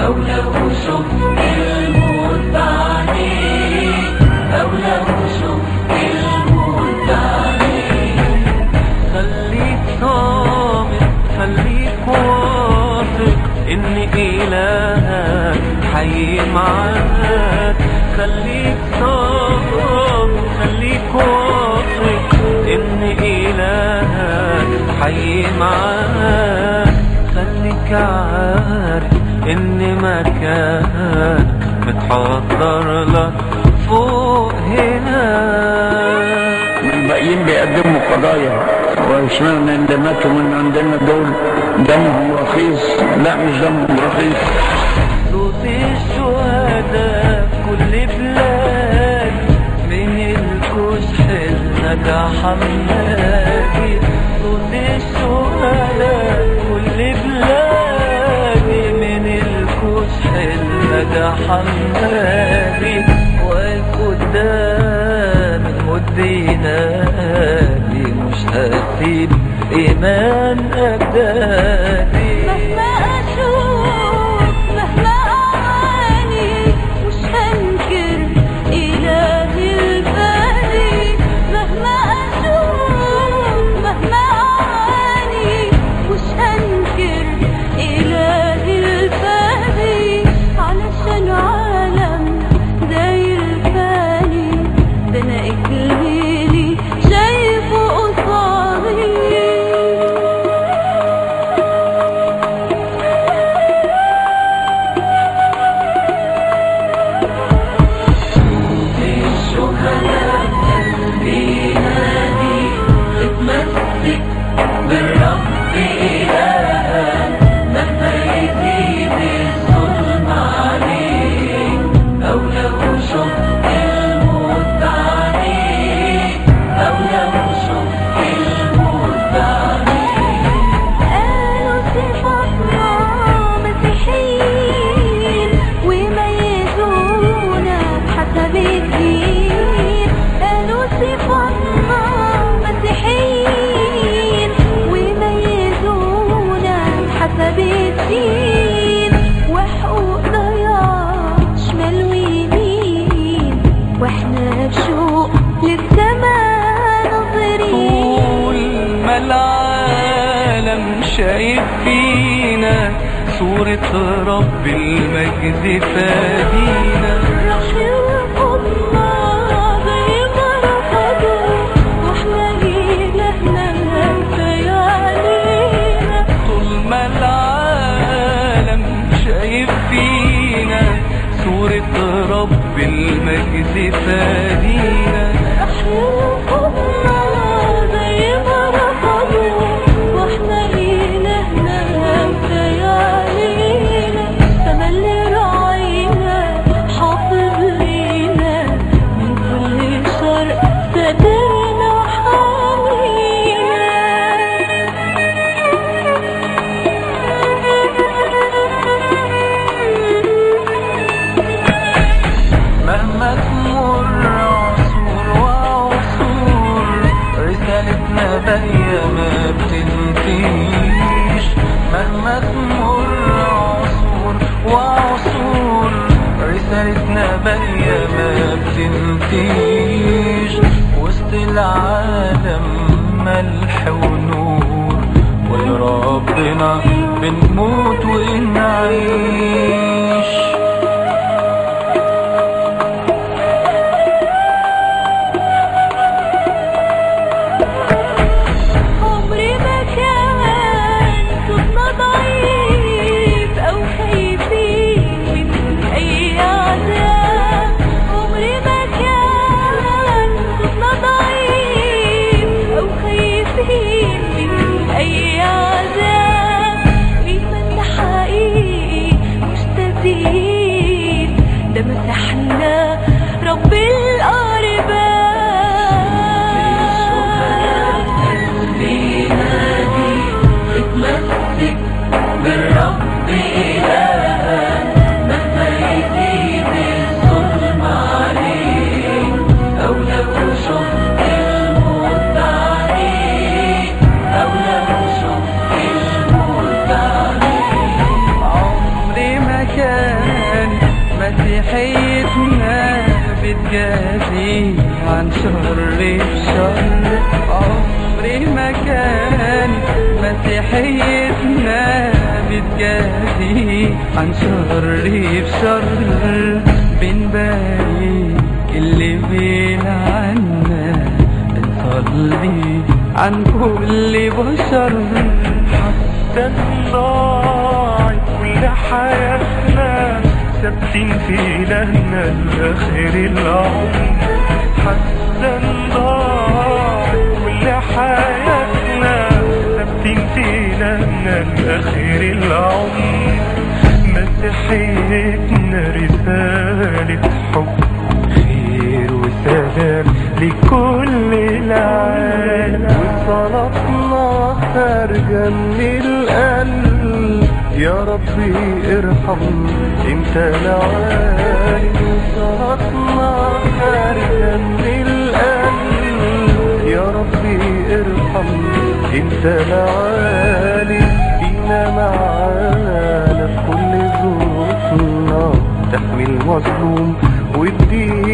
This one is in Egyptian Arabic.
أو لو شفت الموت بعدين أو لو شفت الموت بعدين خليك صامت خليك واثق ان الهك حي معاك خليك صامت خليك واثق ان الهك حي معاك خليك عارف ان مكانك متحضر لك فوق هناك والباقيين بيقدموا قضايا وسمعنا ان اللي ماتوا من عندنا دول دمهم رخيص لا مش دمهم رخيص صوت الشهداء في كل بلاد من الكشح النجاح الناجي صوت الشهداء في كل بلاد من الكشح النجاح الناجي واقف قدام المد ينادي مش هسيب ايمان اجدادي مهما أشوف مهما أعاني مش هنكر إلهي الباري مهما أشوف مهما أعاني مش هنكر إلهي الباري علشان عالم داير فاني ده أنا إكليلي شايفه قصادي الشهداء قلبي نادي اتمسك بالرب إلهك مهما يزيد الظلم عليك أو لو شفت الموت بعدين أو لو شفت الموت بعدين قالوا صفاتنا مسيحيين ويميزونا بحسب الدين قالوا صفاتنا مسيحيين ويميزونا بحسب الدين وحقوق ضياع شمال ويمين واحنا بشوق للسما ناظرين طول ما العالم شايف فينا صورة رب المجد فادينا رحمنا زي ما رفضوا واحنا إلهنا كفاية علينا طول ما العالم شايف فينا صورة رب المجد فادينا رحمنا زي ما رفضوا واحنا إلهنا كفاية علينا تملي راعينا حافظ لينا من كل شر ساترنا مهما تمر عصور وعصور رسالتنا باقية ما بتنتهيش مهما تمر عصور وعصور رسالتنا باقية ما بتنتهيش وسط العالم ملح ونور ولربنا بنموت ونعيش عمري ما كان صوتنا ضعيف أو خايفين من أي عذاب عمري ما كان صوتنا ضعيف أو خايفين من أي عذاب إيماننا حقيقي مسيحيتنا بتجازي عن شر بشر عمري ما كان مسيحيتنا بتجازي عن شر بشر بنبارك اللي بين عنا نصلي عن كل بشر حتى نضاعي كل حياتنا ثابتين في إلهنا لآخر العمر حتى نضاعي كل حياتنا ثابتين في إلهنا لآخر العمر مسيحيتنا رسالة حب خير وسلام لكل العالم وصلاتنا خارجة من القلب يا ربي ارحم انت العالم وصلاتنا خارجة من القلب يا ربي ارحم انت العالم بينا معانا في كل ظروفنا تحمي المظلوم وادينا